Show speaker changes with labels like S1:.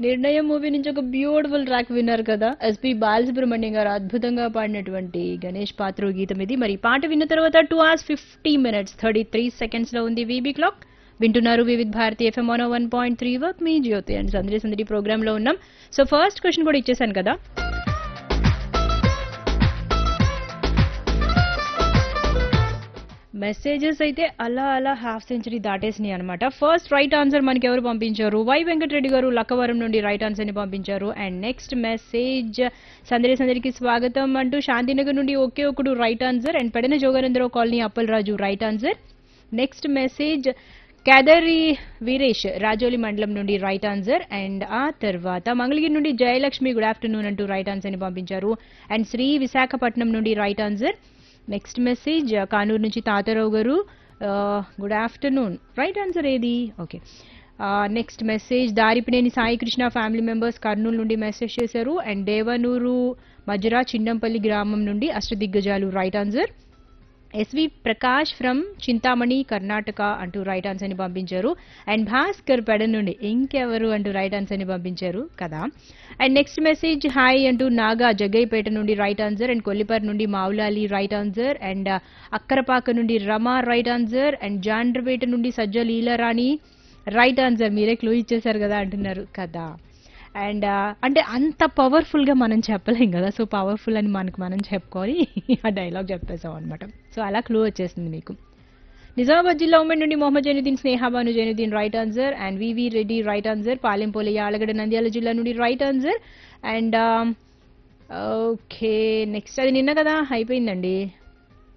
S1: నిర్ణయం మూవీ నుంచి ఒక బ్యూటిఫుల్ ట్రాక్ విన్నారు కదా ఎస్పి బాలసుబ్రహ్మణ్యం గారు అద్భుతంగా పాడినటువంటి గణేష్ పాత్ర గీతం ఇది మరి ఈ పాట విన్న తర్వాత two hours fifty minutes thirty three seconds లో ఉంది వీబీ క్లాక్ వింటున్నారు Vividh Bharati FM one one point three వర్క్ మీ జ్యోతి అండ్ సందడి సందడి ప్రోగ్రామ్ లో ఉన్నాం సో ఫస్ట్ క్వశ్చన్ కూడా ఇచ్చేసాను కదా మెసేజెస్ అయితే అలా అలా హాఫ్ సెంచరీ దాటేసినాయి అనమాట ఫస్ట్ రైట్ ఆన్సర్ మనకి ఎవరు పంపించారు వై వెంకటరెడ్డి గారు లక్కవరం నుండి రైట్ ఆన్సర్ ని పంపించారు అండ్ నెక్స్ట్ మెసేజ్ సందడి సందడికి స్వాగతం అంటూ శాంతినగర్ నుండి ఒకే ఒకడు right answer and Pedana Joganandarao colony Appalaraju right answer next message Kedari Veeresh Rajoli మండలం నుండి రైట్ ఆన్సర్ అండ్ ఆ తర్వాత మంగళగిరి నుండి జయలక్ష్మి గుడ్ ఆఫ్టర్నూన్ అంటూ రైట్ ఆన్సర్ ని పంపించారు అండ్ శ్రీ విశాఖపట్నం నుండి right answer next message Kanuru నుంచి తాతారావు గారు గుడ్ ఆఫ్టర్నూన్ రైట్ ఆన్సర్ ఏది okay next message Daripineni Sai Krishna family members Kurnool నుండి మెసేజ్ చేశారు అండ్ దేవనూరు మజురా చిన్నంపల్లి గ్రామం నుండి అష్టదిగ్గజాలు right answer SV Prakash from Chintamani Karnataka అంటూ రైట్ ఆన్సర్ ని పంపించారు అండ్ భాస్కర్ పెడ నుండి ఇంకెవరు అంటూ రైట్ ఆన్సర్ ని పంపించారు కదా అండ్ నెక్స్ట్ మెసేజ్ హాయ్ అంటూ నాగా జగ్గైపేట నుండి రైట్ ఆన్సర్ అండ్ కొల్లిపర్ నుండి Mavulali right answer and Akkarapaka నుండి Rama right answer and Jandrapeta నుండి సజ్జ లీలారాణి రైట్ ఆన్సర్ మీరే క్లూ ఇచ్చేశారు కదా అంటున్నారు కదా అండ్ అంటే అంత పవర్ఫుల్ గా మనం చెప్పలేం కదా సో పవర్ఫుల్ అని మనకు మనం చెప్పుకొని ఆ డైలాగ్ చెప్పేసాం అనమాట సో అలా క్లూ వచ్చేసింది మీకు నిజామాబాద్ జిల్లా ఉమ్మడి నుండి Mohammed Zainuddin Snehabanu Zainuddin right answer and VV Reddy right answer Palempolayya Allagadda Nandyal జిల్లా నుండి right answer and okay next అది నిన్న కదా అయిపోయిందండి